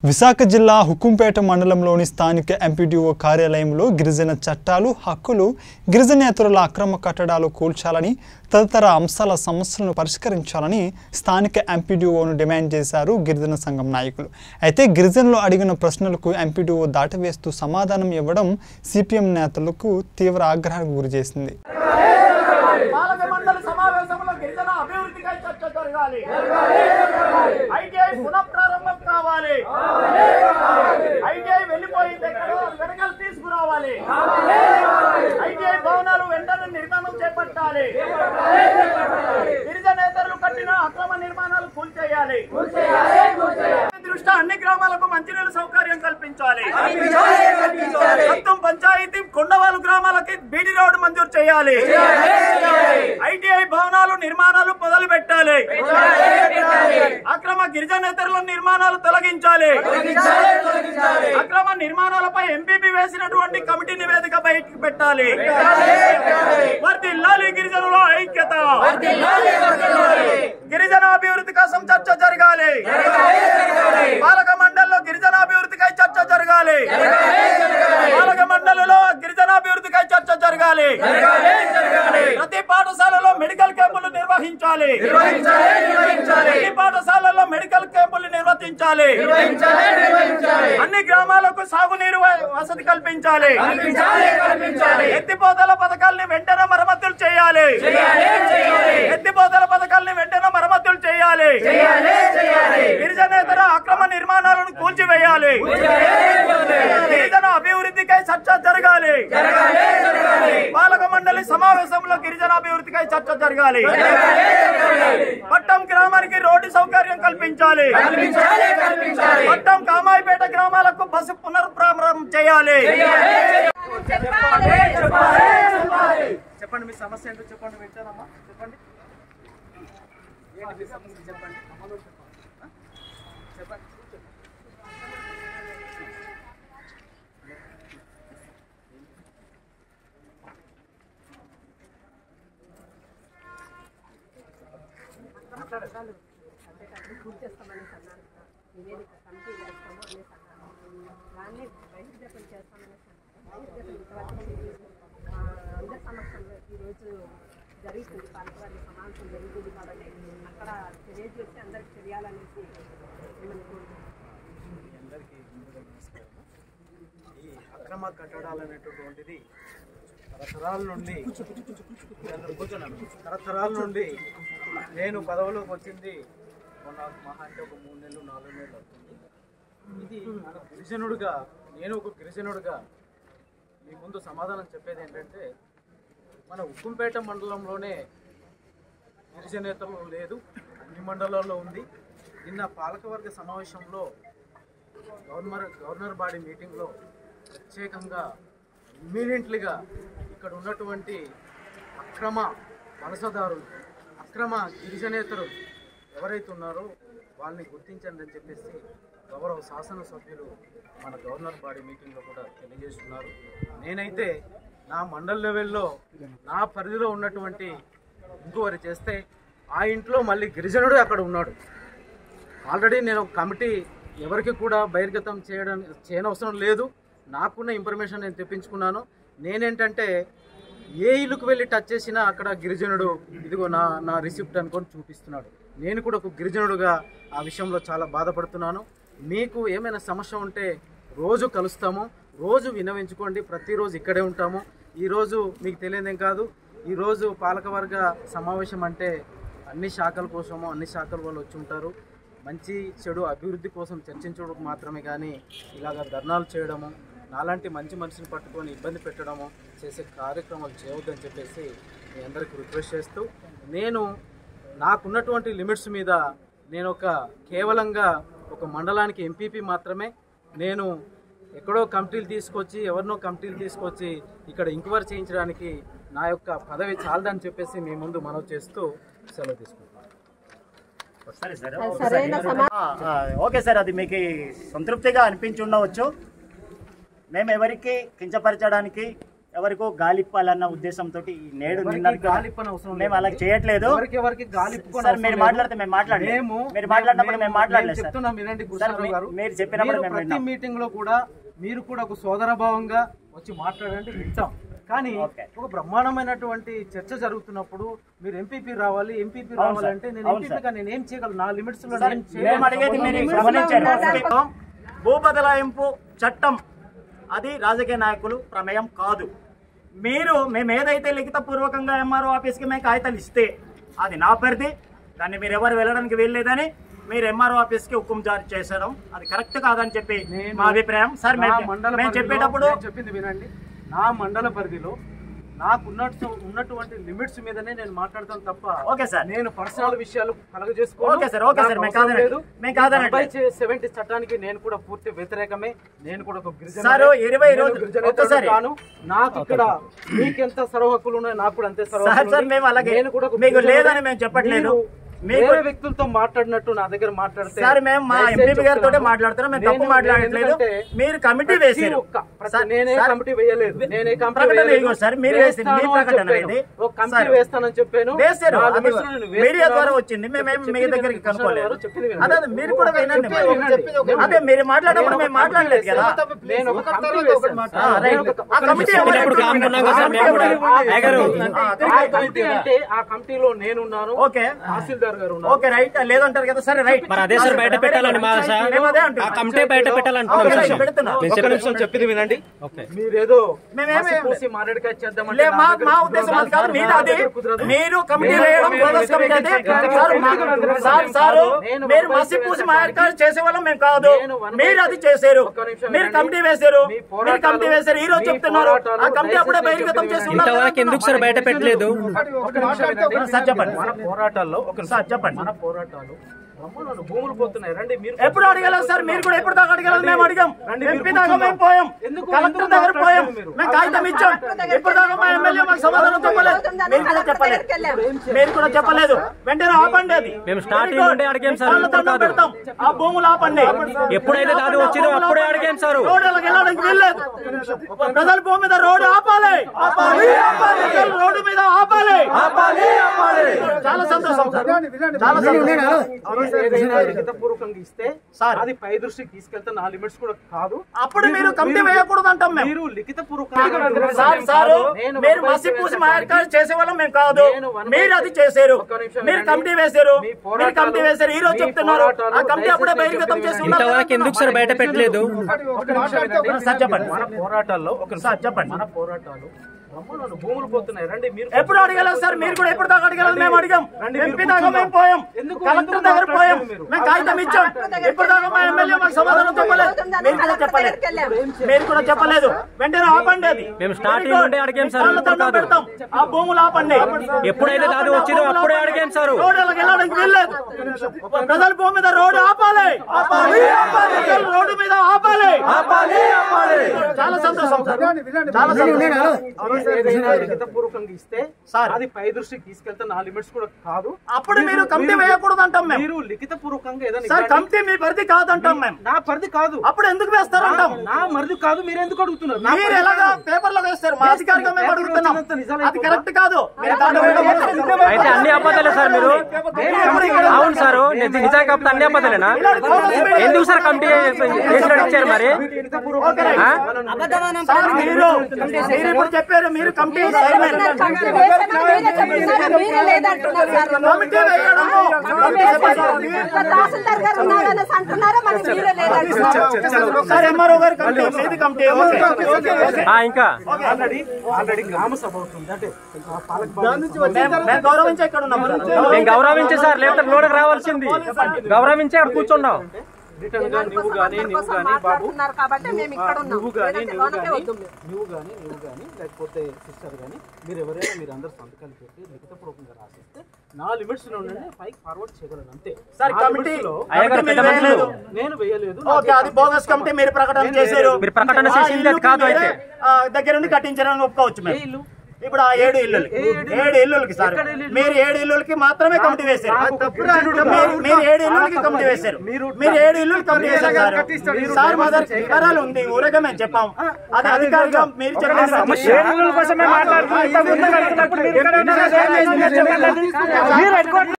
విశాఖ జిల్లా హుకుంపేట మండలంలోని స్థానిక ఎంపీడీఓ కార్యాలయంలో గిరిజన చట్టాలు హక్కులు గిరిజనేతరుల అక్రమ కట్టడాలు కూల్చాలని తదితర అంశాల సమస్యలను పరిష్కరించాలని స్థానిక ఎంపీడీఓను డిమాండ్ చేశారు గిరిజన సంఘం నాయకులు అయితే గిరిజనులు అడిగిన ప్రశ్నలకు ఎంపీడీఓ దాటవేస్తూ సమాధానం ఇవ్వడం సిపిఎం నేతలకు తీవ్ర ఆగ్రహానికి గురిచేసింది పాలక మండలి సమావేశంలో గిరిజన అభివృద్ధికై చర్చ జరగాలి ఐటీఐ పునఃప్రారంభం కావాలి ఐటీఐ వెళ్ళిపోయింది ఎక్కడో అది వెనకాల తీసుకురావాలి ఐటీఐ భవనాలు వెంటనే నిర్మాణం చేపట్టాలి గిరిజనేతరులు కట్టిన అక్రమ నిర్మాణాలు కూల్చేయాలి దృష్ట్యా అన్ని గ్రామాలకు మంచినీళ్ళ సౌకర్యం కల్పించాలి మొత్తం పంచాయతీ కొండవాలు గ్రామాలకి బీడి రోడ్డు మంజూరు చేయాలి ఐటీఐ భవనాలు నిర్మాణాలు మొదలు పెట్టాలి అక్రమ గిరిజనేతరుల నిర్మాణాలు తొలగించాలి అక్రమ నిర్మాణాలపై ఎంపీపీ వేసినటువంటి కమిటీ నివేదిక బయటికి పెట్టాలి వర్దిల్లాలి గిరిజనుల ఐక్యత గిరిజన అభివృద్ధి కోసం చర్చ జరగాలి పాలక మండలిలో గిరిజన అభివృద్ధికై చర్చ జరగాలి పాలక మండలిలో గిరిజనాభివృద్ధికై చర్చ జరగాలి ప్రతి పాఠశాలలో మెడికల్ క్యాంపులు నిర్వహించాలి ప్రతి పాఠశాలలో మెడికల్ క్యాంపులు నిర్వర్తించాలి అన్ని గ్రామాలకు సాగునీరు వ- వసతి కల్పించాలి ఎత్తిపోతల పథకాల్ని వెంటనే మరమ్మతులు చేయాలి ఎత్తిపోతల పథకాల్ని వెంటనే మరమ్మతులు చేయాలి గిరిజనేతర అక్రమ నిర్మాణాలను కూల్చివేయాలి గిరిజన అభివృద్ధికై చర్చ జరగాలి పాలక మండలి సమావేశంలో గిరిజన అభివృద్ధికై చర్చ జరగాలి పట్టం గ్రామానికి రోడ్డు సౌకర్యం కల్పించాలి పట్టం కామాయిపేట గ్రామాలకు బస్సు పునర్ప్రారంభం చేయాలి చెప్పండి మీ సమస్య ఏంటో చెప్పండి వింటానమ్మా చెప్పండి ఏంటి మీ సమస్య చెప్పండి చెప్పండి చేస్తామనేసి అన్నారు నివేదిక కమిటీ వేస్తాము అనేసి అన్నారు దాన్ని బహిర్గతం చేస్తామనేసి అన్నారు బహిర్గతం ఇంతవరకు చేయలేదు. ఆ, అందరి సమక్షంలో ఈరోజు జరుగుతుంది పాలకవర్గ సమావేశం జరుగుతుంది కాబట్టి అక్కడ తెలియజేసి అందరికి తెలియాలనేసి మిమ్మల్ని కోరుతున్నాను అందరికీ ముందుగా నమస్కారం ఈ అక్రమ కట్టడాలు అనేటటువంటిది తరతరాల నుండి కూర్చున్నాను తరతరాల నుండి నేను పదవిలోకి వచ్చింది మొన్న మహా అంటే ఒక మూడు నెలలు నాలుగు నెలలు అవుతుంది ఇది మన గిరిజనుడిగా నేను ఒక గిరిజనుడిగా మీ ముందు సమాధానం చెప్పేది ఏంటంటే మన ఉక్కుంపేట మండలంలోనే గిరిజనేతలు లేదు అన్ని మండలాల్లో ఉంది నిన్న పాలకవర్గ సమావేశంలో గవర్నర్ గవర్నర్ బాడీ మీటింగ్లో ప్రత్యేకంగా ఇమ్మీడియట్లీగా ఇక్కడ ఉన్నటువంటి అక్రమ వలసదారులు అక్రమ గిరిజనేతరులు ఎవరైతే ఉన్నారో వాళ్ళని గుర్తించండి అని చెప్పేసి గౌరవ శాసనసభ్యులు మన గవర్నర్ బాడీ మీటింగ్లో కూడా తెలియజేస్తున్నారు నేనైతే నా మండల్ లెవెల్లో నా పరిధిలో ఉన్నటువంటి ఇంక్వైరీ చేస్తే ఆ ఇంట్లో మళ్ళీ గిరిజనుడు అక్కడ ఉన్నాడు ఆల్రెడీ నేను ఒక కమిటీ ఎవరికి కూడా బహిర్గతం చేయడం చేయనవసరం లేదు నాకున్న ఇన్ఫర్మేషన్ నేను తెప్పించుకున్నాను నేనేంటంటే ఏ ఇల్లుకు వెళ్ళి టచ్ చేసినా అక్కడ గిరిజనుడు ఇదిగో నా నా రిసిప్ట్ అనుకొని చూపిస్తున్నాడు నేను కూడా ఒక గిరిజనుడుగా ఆ విషయంలో చాలా బాధపడుతున్నాను మీకు ఏమైనా సమస్య ఉంటే రోజు కలుస్తాము రోజు వినవించుకోండి ప్రతిరోజు ఇక్కడే ఉంటాము ఈరోజు మీకు తెలియదేం కాదు ఈరోజు పాలకవర్గ సమావేశం అంటే అన్ని శాఖల కోసము అన్ని శాఖల వాళ్ళు వచ్చి ఉంటారు మంచి చెడు అభివృద్ధి కోసం చర్చించడం మాత్రమే కానీ ఇలాగ ధర్నాలు చేయడము నాలాంటి మంచి మనిషిని పట్టుకొని ఇబ్బంది పెట్టడము చేసే కార్యక్రమాలు చేయవద్దని చెప్పేసి మీ అందరికీ రిక్వెస్ట్ చేస్తూ నేను నాకున్నటువంటి లిమిట్స్ మీద నేను ఒక కేవలంగా ఒక మండలానికి ఎంపీపీ మాత్రమే నేను ఎక్కడో కమిటీలు తీసుకొచ్చి ఎవరినో కమిటీలు తీసుకొచ్చి ఇక్కడ ఎంక్వైరీ చేయించడానికి నా యొక్క పదవి చాలదని చెప్పేసి మీ ముందు మనవి చేస్తూ సెలవు తీసుకుంటాను సరే సరే సరైన సమా ఆ, ఆ, ఓకే సార్ అది మీకు సంతృప్తిగా అనిపించి ఉండవచ్చు మేము ఎవరికి కించపరచడానికి ఎవరికో గాలిప్పాలన్న ఉద్దేశంతో నేడు ఎవరికి నిన్న గాలిప్పని అవసరం మేము లేదు. అలా చేయట్లేదు ఎవరికి ఎవరికి గాలిప్పుకొని సార్ అవసరం మీరు లేదు. మాట్లాడితే మేము మాట్లాడలేదు మేము మీరు మాట్లాడినప్పుడు మేము మాట్లాడలేదు మేము సార్ చెప్తున్నాం వినండి సార్, గురుసారావు మీ- గారు మీరు చెప్పినప్పుడు మీరు మేము ప్రతి విన్నాం. మీటింగ్ లో కూడా మీరు కూడా ఒక సోదర భావంగా వచ్చి మాట్లాడండి వింటాం కానీ ఓకే. ఒక బ్రహ్మాండమైనటువంటి చర్చ జరుగుతున్నప్పుడు మీరు ఎంపీపీ రావాలి ఎంపీపీ అవును సార్. రావాలంటే నేను అవును ఎంపీపీగా నేను ఏం చేయగలను నా లిమిట్స్ లో సార్, నేను మేము చేయగలను. అడిగేది మీరు గమనించండి భూ బదలాయింపు చట్టం అది రాజకీయ నాయకులు ప్రమేయం కాదు మీరు మేము ఏదైతే లిఖిత పూర్వకంగా ఎంఆర్ఓ ఆఫీస్కి మేము కాగితాలు ఇస్తే అది నా పరిధి దాన్ని మీరు ఎవరు వెళ్ళడానికి వీల్లేదని మీరు ఎంఆర్ఓ ఆఫీస్కి హుకుం జారీ చేసడం అది కరెక్ట్ కాదని చెప్పి నేను- మా అభిప్రాయం సార్ నా మేము మండల మేము పరిధిలో చెప్పేటప్పుడు నేను చెప్పింది వినండి నా మండల పరిధిలో నాకు ఉన్నట్టు ఉన్నటువంటి లిమిట్స్ మీదనే నేను మాట్లాడతాను తప్ప ఓకే సార్. నేను పర్సనల్ విషయాలు కలగజేసుకోను ఓకే సార్, ఓకే సార్, మేము కాదనట్లేదు. మేము కాదనట్లేదు. సెవెంటీ చట్టానికి నేను కూడా పూర్తి వ్యతిరేకమే నేను కూడా ఒక గిరిజన సార్, ఇరవై రోజులు- ఒక్కసారి. కాను నాకు ఇక్కడ మీకెంత సర్వ హక్కులు ఉన్నాయి నాకు కూడా అంతే సర్వ సార్, హక్కులు సార్, ఉన్నాయి. మేము అలాగే- నేను కూడా ఒక మీకు గిరిజనుడే. లేదని మేము చెప్పట్లేదు. మీరు మీకు- వేరే వ్యక్తులతో మాట్లాడినట్టు నా దగ్గర మాట్లాడితే సార్ మేము మా దయచేసి ఎంపీ గారితో చెప్తున్నాను. మాట్లాడుతున్నాం మేము తప్పు నేను- మాట్లాడట్లేదు ఎందుకంటే మీరు కమిటీ ప్రతి వేసారు ఒక్క- ప్రతి- సార్, నేనే సార్, కమిటీ వేయలేదు నేనే కమిటీ ప్రకటన వేయలేదు. వేయకూడదు సార్, మీరు వేసింది, మీ వేస్తాను అని ప్రకటన చెప్పాను. ఇది. ఒక కమిటీ సార్, వేస్తానని చెప్పాను వేశారు నా అది లిమిట్స్ లో నేను మీడియా వేస్తున్నాను. ద్వారా వచ్చింది మేమేం మీ చెప్పింది దగ్గరికి వినండి, కనుక్కోలేదు కృష్ణ గారు చెప్పింది వినండి. అదే అదే, మీరు కూడా వినండి మరి. చెప్పింది వినండి. అదే మీరు మాట్లాడేటప్పుడు మేము మాట్లాడలేదు కదా నేను ఒక కమిటీ వేశాను. ఆ, రైట్. నేను ఒక- ఆ ఒక కమిటీ నిమిషం. ఎవరు? ఇప్పుడు కామ్కున్నాం కదా సార్, మేము కూడా. అయ్యగారు. ఆ కమిటీ అంటే ఆ కమిటీలో నేనున్నాను ఓకే తహసీల్దార్ గారు ఉన్నారు ఓకే రైట్ లేదంటారు కదా సరే రైట్ మరి అదే సార్ బయట పెట్టాలని మా ఆశ. మేము అదే ఆ అంటున్నాం కమిటీ బయట పెట్టాలనుకున్నాం ఓకే, సార్. పెడుతున్నాం. నేను ఒక్క చెప్పిన- నిమిషం చెప్పింది వినండి ఓకే. మీరేదో మేమేమి- మసి పూసి మారేడుకాయ చేద్దామంటే లే, నా మా దగ్గర మా కుదరదు. ఉద్దేశం అది కాదు మీరు నా అది దగ్గర కుదరదు. మీరు కమిటీ నేను- వేయడం నేను బోగస్ కమిటీ అది వ్యతిరేకించే సార్ మా- కార్యక్రమం సార్ సార్ నేను మీరు వన్ బై మసి పూసి సెవెన్ మాయకాలు చేసే వాళ్ళం మేము కాదు నేను వన్ బై మీరు అది సెవెన్ చేశారు ఒక్క నిమిషం మీరు వినండి. కమిటీ వేశారు మీ మీరు పోరాటాలు- కమిటీ వేశారు ఈ రోజు మీ చెప్తున్నారు పోరాటాలు ఆ కమిటీ అప్పుడే దయచేసి బహిర్గతం నేను చేసి చెప్పింది ఉన్నారు ఇంతవరకు ఎందుకు సార్ బయట పెట్టలేదు ఒక్క నిమిషం వినండి. సార్ చెప్పండి మన పోరాటాల్లో ఒక సార్ చెప్పండి మన పోరాటాలు బ్రహ్మాండాలు భూములు పోతున్నాయి రండి మీరు ఎప్పుడు అడగలేదు సార్ మీరు కూడా ఎప్పుడు దాకా అడగలేదు మేము అడిగాం రండి, మీరు ఎంపీ దాకా కూర్చుందాం. మేము పోయాం ఎందుకు- కలెక్టర్ ఎందుకు దగ్గర పోయాం మాట్లాడలేదు మీరు? మేము కాగితం ఇచ్చాం ఇప్పుడు దాకా మా ఎమ్మెల్యే మాకు సమాధానం చెప్పలేదు మీరు కూడా చెప్పలేదు మీరు కూడా చెప్పలేదు వెంటనే ఆపండి అది మేము starting Very good. నుండి అడిగాం సార్, వాళ్ళ ఇప్పుడు దండం కాదు. పెడతాం ఆ భూములు ఆపండి ఎప్పుడైతే దాది వచ్చిందో ఆ భూములు అప్పుడే ఆపండి. అడిగాం సార్. రోడ్డులకు వెళ్ళడానికి వీల్లేదు ప్రజల భూమి మీద రోడ్డు ఆపాలి ప్రజల రోడ్డు మీద ఆపాలి చాలా సంతోషం సార్ చాలా సంతోషం ఏదైనా లిఖితపూర్వకంగా ఇస్తే సార్. అది పై దృష్టికి తీసుకెళ్తే నా లిమిట్స్ కూడా కాదు అప్పుడు మీరు కమిటీ వేయకూడదు అంటాం మేము మీరు లిఖితపూర్వకంగా సార్ సారు నేను మీరు వన్ బై మసి పూసి సెవెన్ మాయకాలు చేసే వాళ్ళం మేము కాదు నేను వన్ బై మీరు అది చేశారు ఒక్క నిమిషం మీరు వినండి. కమిటీ వేశారు మీ మీరు పోరాటాలు- కమిటీ వేశారు ఈ రోజు మీ చెప్తున్నారు పోరాటాలు ఆ కమిటీ అప్పుడే దయచేసి బహిర్గతం నేను చేసి చెప్పింది ఉన్నారు ఇంతవరకు ఎందుకు సార్ బయట పెట్టలేదు ఒక్క నిమిషం వినండి. సార్ చెప్పండి. మన పోరాటాల్లో ఒక సార్ చెప్పండి. మన పోరాటాలు బ్రహ్మాండాలు భూములు పోతున్నాయి రండి మీరు ఎప్పుడు అడగలేదు సార్ మీరు కూడా ఎప్పుడు దాకా అడగలేదు మేము అడిగాం రండి, మీరు ఎంపీ దాకా కూర్చుందాం. మేము పోయాం ఎందుకు- కలెక్టర్ ఎందుకు దగ్గర పోయాం మాట్లాడలేదు మీరు? మేము కాగితం ఇచ్చాం ఇప్పుడు దాకా మా ఎమ్మెల్యే మాకు సమాధానం చెప్పలేదు మీరు కూడా చెప్పలేదు మీరు కూడా చెప్పలేదు వెంటనే ఆపండి అది మేము starting Very good. నుండి అడిగాం సార్, వాళ్ళ ఇప్పుడు దండం కాదు. పెడతాం ఆ భూములు ఆపండి ఎప్పుడైతే దాది వచ్చిందో అప్పుడే అడిగాం సార్. రోడ్డులకు వెళ్ళడానికి వీల్లేదు ప్రజల భూమి మీద రోడ్డు ఆపాలి ప్రజల రోడ్డు మీద ఆపాలి చాలా సంతోషం సార్ చాలా సంతోషం ఏదైనా లిఖితపూర్వకంగా ఇస్తే సార్. అది పై దృష్టికి తీసుకెళ్తే నా లిమిట్స్ కూడా కాదు అప్పుడు మీరు కమిటీ వేయకూడదు అంటాం మేము మీరు లిఖితపూర్వకంగా ఏదైనా సార్ ఇవ్వండి. కమిటీ మీ పరిధి కాదంటాం మేము నా పరిధి కాదు అప్పుడు ఎందుకు వేస్తారంటాం నా మరిది కాదు మీరు ఎందుకు అడుగుతున్నారు నా మీరు పరిధి ఎలాగా కాదు. పేపర్ లో వేస్తారు మా అధికారిగా మేము పేపర్లో అడుగుతున్నాం వచ్చినంత నిజాలు అది కరెక్ట్ కాదు మీరు దాంట్లో అయితే అన్ని అబద్ధాలే సార్ మీరు అవును సార్ నిజ- నిజానికి కాకపోతే అన్ని అబద్ధాలేనా ఎందుకు సార్ కమిటీ చేసినట్టు ఇచ్చారు మరి ఆ? సార్ మీరు మీరు ఇప్పుడు చెప్పారు మీరు కమిటీ చైర్మన్. కమిటీ వేయడము తహసీల్దార్ గారు ఉన్నారనేసి అంటున్నారా మరి మీరే లేదంటున్నారు సార్ ఎంఆర్ఓ గారు కమిటీ మీది కమిటీ ఓకే. ఆ, ఇంకా ఆల్రెడీ ఆల్రెడీ గ్రామ సభ అవుతుంది అంటే ఆ పాలక మేము- మేము గౌరవించి ఎక్కడ ఉన్నాం మేము గౌరవించే సార్ లేకపోతే లోడకి రావాల్సింది గౌరవించే అక్కడ కూర్చున్నాం రిటర్న్ గా నువ్వు గానీ నువ్వు కోసం గానీ బాబు మాట్లాడుతున్నారు కాబట్టి మేము ఇక్కడ ఉన్నాం నువ్వు గానీ లేదంటే నువ్వు లోనకే గానీ వద్దు మేము. నువ్వు గానీ నువ్వు గానీ లేకపోతే సిస్టర్ గానీ మీరు ఎవరైనా మీరు అందరు సంతకాలు పెట్టి లిఖితపూర్వకంగా రాసిస్తే నా లిమిట్స్ లో ఉండండి పైకి ఫార్వర్డ్ చేయగలను అంతే సార్ నా కమిటీ limits లో అయ్యగారు కమిటీ పెద్ద మీరు వేయలేదు. మనుషులు. నేను వేయలేదు ఓకే అది బోగస్ కమిటీ మీరు ప్రకటన చేశారు మీరు ప్రకటన ఆ చేసింది అది ఇల్లుకి కాదు మీరే, అయితే. ఆ, దగ్గర నుండి కట్టించారని ఒప్పుకోవచ్చు ఏ మేము ఇల్లు ఇప్పుడు ఆ ఏడు ఇల్లులు ఏడు ఇల్లులకి సార్ మీరు ఏడు ఇల్లులకి మాత్రమే కమిటీ వేశారు మీరు- మీరు ఏడు ఇల్లులకి కమిటీ వేశారు మీరు ఏడు ఇల్లులు కమిటీ వేశారు సార్ సార్ మా దగ్గర వివరాలు ఉంది ఊరగా మేము చెప్పాం అది అధికారిగా మీరు చెప్పారు కోసమే మాట్లాడుతున్నారు